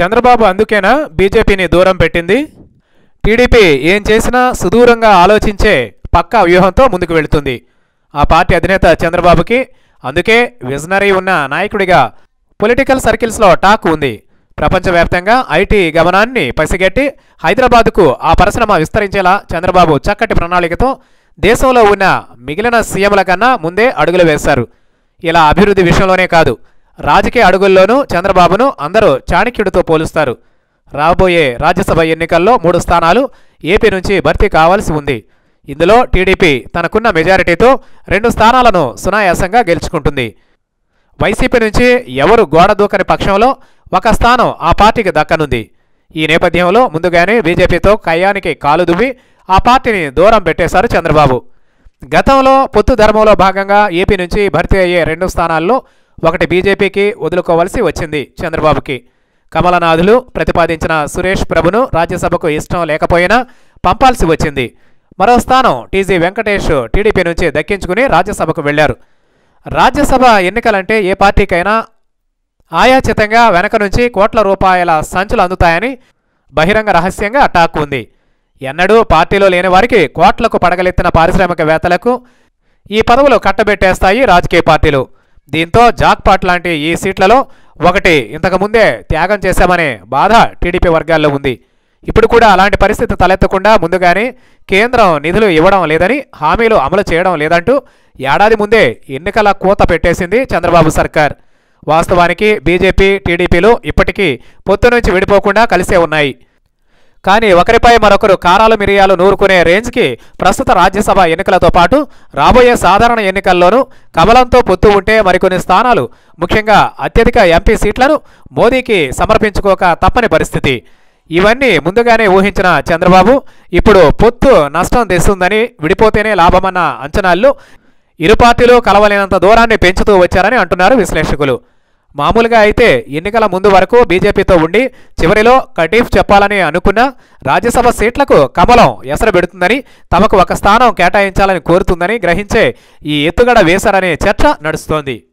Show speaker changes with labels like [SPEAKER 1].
[SPEAKER 1] చంద్రబాబు అందుకేనా బీజేపీని దూరం పెట్టింది టీడీపీ ఏం చేసినా సుదూరంగా ఆలోచించే పక్కా వ్యూహంతో ముందుకు వెళుతుంది ఆ పార్టీ అధినేత చంద్రబాబుకి అందుకే విజనరీ ఉన్న నాయకుడిగా పొలిటికల్ సర్కిల్స్లో టాక్ ఉంది ప్రపంచవ్యాప్తంగా ఐటీ గమనాన్ని పసిగట్టి హైదరాబాద్కు ఆ పరిశ్రమ విస్తరించేలా చంద్రబాబు చక్కటి ప్రణాళికతో దేశంలో ఉన్న మిగిలిన సీఎంల కన్నా ముందే అడుగులు వేశారు ఇలా అభివృద్ధి విషయంలోనే కాదు రాజకీయ అడుగుల్లోనూ చంద్రబాబును అందరూ చాణక్యుడితో పోలుస్తారు రాబోయే రాజ్యసభ ఎన్నికల్లో మూడు స్థానాలు ఏపీ నుంచి భర్తీ కావాల్సి ఉంది ఇందులో టీడీపీ తనకున్న మెజారిటీతో రెండు స్థానాలను సునాయాసంగా గెలుచుకుంటుంది వైసీపీ నుంచి ఎవరు గోడ దూకని పక్షంలో ఒక స్థానం ఆ పార్టీకి దక్కనుంది ఈ నేపథ్యంలో ముందుగానే బీజేపీతో కయ్యానికి కాలు దువ్వి ఆ పార్టీని దూరం పెట్టేశారు చంద్రబాబు గతంలో పొత్తు ధర్మంలో భాగంగా ఏపీ నుంచి భర్తీ అయ్యే రెండు స్థానాల్లో ఒకటి బీజేపీకి వదులుకోవాల్సి వచ్చింది చంద్రబాబుకి కమలనాథులు ప్రతిపాదించిన సురేష్ ప్రభును రాజ్యసభకు ఇష్టం లేకపోయినా పంపాల్సి వచ్చింది మరో స్థానం టీజీ వెంకటేష్ టీడీపీ నుంచి దక్కించుకుని రాజ్యసభకు వెళ్లారు రాజ్యసభ ఎన్నికలంటే ఏ పార్టీకైనా ఆయాచితంగా వెనక నుంచి కోట్ల రూపాయల సంచులు అందుతాయని బహిరంగ రహస్యంగా టాక్ ఉంది ఎన్నడూ పార్టీలో లేని వారికి కోట్లకు పడగలెత్తిన పారిశ్రామికవేత్తలకు ఈ పదవులు కట్టబెట్టేస్తాయి రాజకీయ పార్టీలు దీంతో జాక్పాట్ లాంటి ఈ సీట్లలో ఒకటి ఇంతకుముందే త్యాగం చేశామనే బాధ టీడీపీ వర్గాల్లో ఉంది ఇప్పుడు కూడా అలాంటి పరిస్థితి తలెత్తకుండా ముందుగానే కేంద్రం నిధులు ఇవ్వడం లేదని హామీలు అమలు చేయడం లేదంటూ ఏడాది ముందే ఎన్నికల కూత పెట్టేసింది చంద్రబాబు సర్కార్ వాస్తవానికి బీజేపీ టీడీపీలు ఇప్పటికీ పొత్తు నుంచి విడిపోకుండా కలిసే ఉన్నాయి కానీ ఒకరిపై మరొకరు కారాలు మిరియాలు నూరుకునే రేంజ్కి ప్రస్తుత రాజ్యసభ ఎన్నికలతో పాటు రాబోయే సాధారణ ఎన్నికల్లోనూ కమలంతో పొత్తు ఉంటే మరికొన్ని స్థానాలు ముఖ్యంగా అత్యధిక ఎంపీ సీట్లను మోదీకి సమర్పించుకోక తప్పని పరిస్థితి ఇవన్నీ ముందుగానే ఊహించిన చంద్రబాబు ఇప్పుడు పొత్తు నష్టం తెస్తుందని విడిపోతేనే లాభమన్న అంచనాల్లో ఇరు పార్టీలు కలవలేనంత దూరాన్ని పెంచుతూ వచ్చారని అంటున్నారు విశ్లేషకులు మామూలుగా అయితే ఎన్నికల ముందు వరకు బీజేపీతో ఉండి చివరిలో కటీఫ్ చెప్పాలని అనుకున్న రాజ్యసభ సీట్లకు కమలం ఎసరు పెడుతుందని తమకు ఒక స్థానం కేటాయించాలని కోరుతుందని గ్రహించే ఈ ఎత్తుగడ వేశారనే చర్చ నడుస్తోంది